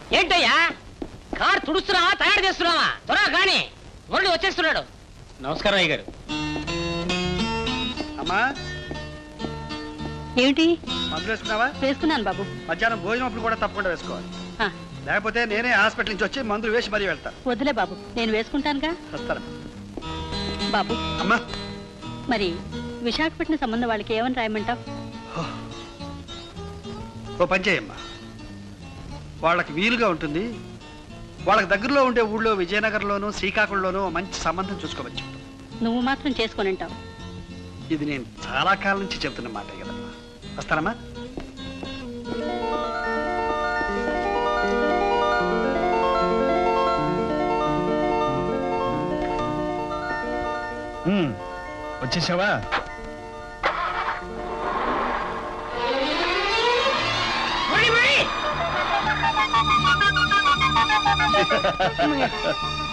ఏంటయ్యా కార్ తుడుస్తున్నావా తయారు చేస్తున్నావా త్వరగా కానీ మురళి వచ్చేస్తున్నాడు నమస్కారం అయ్య గారు అమ్మా ఏమిటి మందులు వేసుకున్నావా వేసుకున్నాను బాబు మధ్యాహ్నం భోజనం అప్పుడు కూడా తప్పకుండా వేసుకోవాలి ఆ, లేకపోతే నేనే హాస్పిటల్ నుంచి వచ్చి మందులు వేసి మరీ వెళ్తాను వద్దులే బాబు నేను వేసుకుంటానుగా వస్తాను బాబు అమ్మా మరి విశాఖపట్నం సంబంధం వాళ్ళకి ఏమని రాయమంటావు ఓ పని చేయమ్మా వాళ్ళకి వీలుగా ఉంటుంది వాళ్ళకి దగ్గరలో ఉండే ఊళ్ళో విజయనగరంలోనూ శ్రీకాకుళంలోనూ ఓ మంచి సంబంధం చూసుకోవచ్చు నువ్వు మాత్రం చేసుకొని ఉంటావు ఇది నేను చాలా కాలం నుంచి చెప్తున్న మాట కదమ్మా వస్తానమ్మా వచ్చేసావా మురళి మురళి